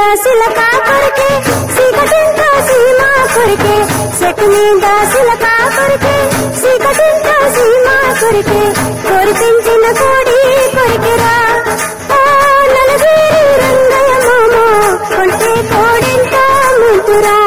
సిలక కొరికే సీకటింట సీమా కొరికే చెట్టు మీద సిలక కొరికే సీకటింట సీమా కొరికే కోరి పెంచిన కోడి కొరికెరా ఓ నలగిరి రంగయ్య మామ కొంటే కోడింత ముంతురా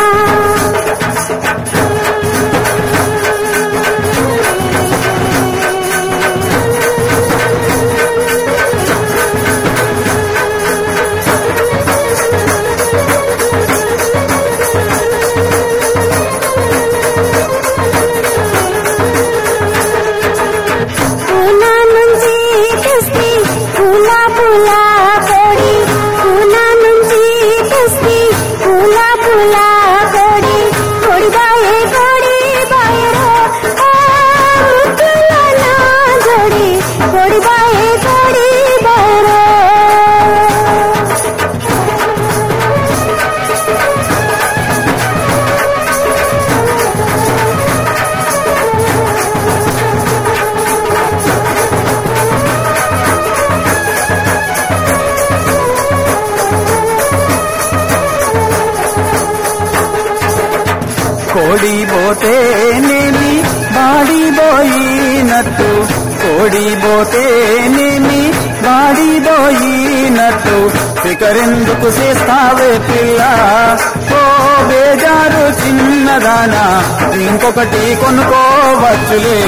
పూనా నుంచి తెస్తి పూల పూల కోడి పూనా నుంచి తెస్తి పూల పూల కోడి కోడి బాయే కోడి బాయరో ఆ ముద్దుల నా జోడి కోడి బాయే కోడి బాయరో కోడి పోతేనేమి బాడి పోయినట్టు కోడి పోతేనేమి బాడి పోయినట్టు ఫికరెందుకు చేస్తావే పిల్ల ఓ బేజారు చిన్నదానా ఇంకొకటి కొనుక్కోవచ్చులే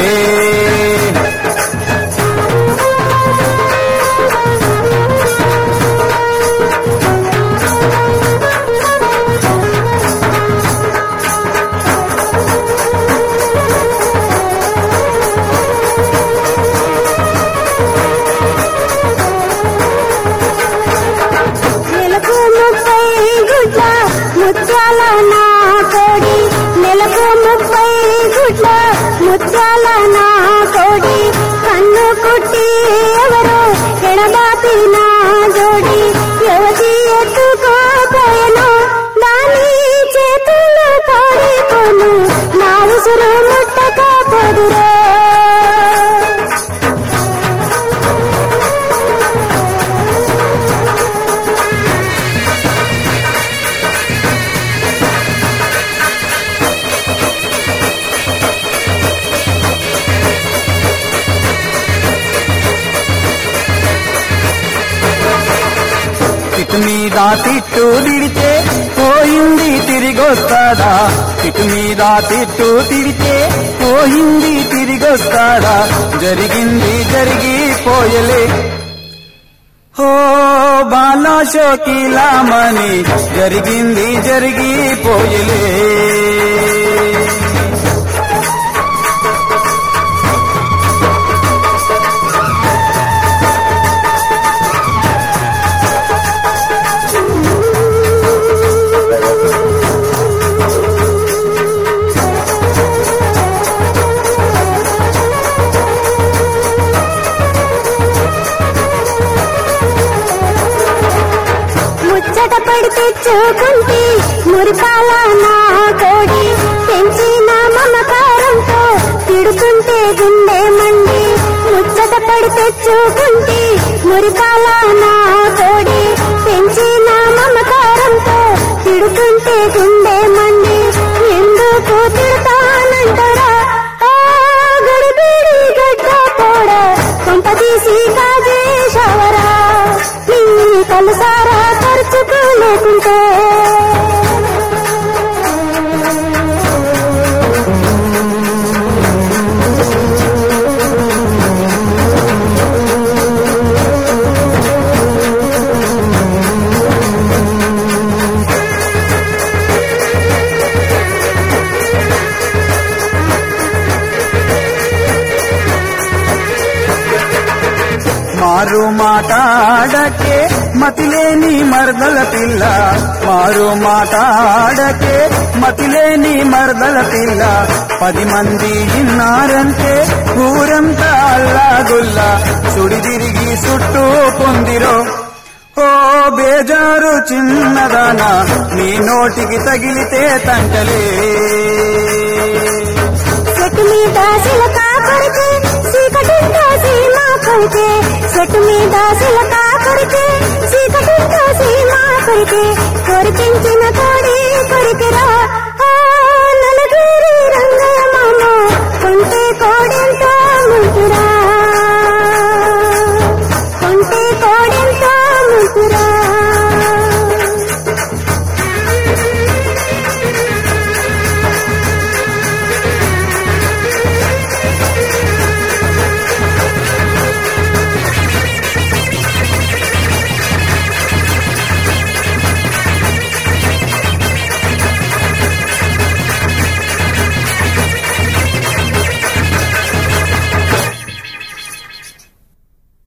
నెలకు ముప్పై గుడ్ల ముత్యాల నా కోడి నెలకు ముప్పై గుడ్ల ముత్యాల నా కోడి కన్ను కుట్టి ఎవరో ఎడబాపి నా జోడి యువతి ఎత్తుకోపోయను దాని చేతులు పాడిపోను నా ఉసురు ముట్టకపోదురో తిట్టు మీద తిట్టు తిడితే పోయింది తిరిగొస్తాడా తిట్టు మీద తిట్టు తిడితే పోయింది తిరిగొస్తాడా జరిగింది జరిగిపోయలే ఓ బాలా షోకిలామని జరిగింది జరిగిపోయలే ముచ్చట పడి తెచ్చుకుంటి మురిపాల నా కోడి పెంచిన మమకారంతో తిడుతుంటే గుండె మండి ముచ్చట పడి తెచ్చుకుంటి మురిపాల నా కోడి పెంచిన మమకారంతో తిడుతుంటే గుండె మండి ఎందుకు తిడతానంటారా ఆ గడిబిడి గడ్డ పోడ కొంప తీసి కాజేశవరా నీ కలుసారా ఖర్చుకోలేకుంటే మారు మాటాడకే మతిలేని మరదల పిల్ల మారు మాటాడకే మతిలేని మరదల పిల్ల పది మంది ఇన్నారంటే ఊరంతా అల్లాగుల్లా సుడి తిరిగి చుట్టూ పొందిరో ఓ బేజారు చిన్నదానా నీ నోటికి తగిలితే తంటలే చెట్టు మీద సిలక కొరికే చీకటింటో సీమా కొరికే చెట్టు మీద సిలక కొరికే చీకటింటో సీమా కొరికే కొరికించిన కోడి కొరికెరా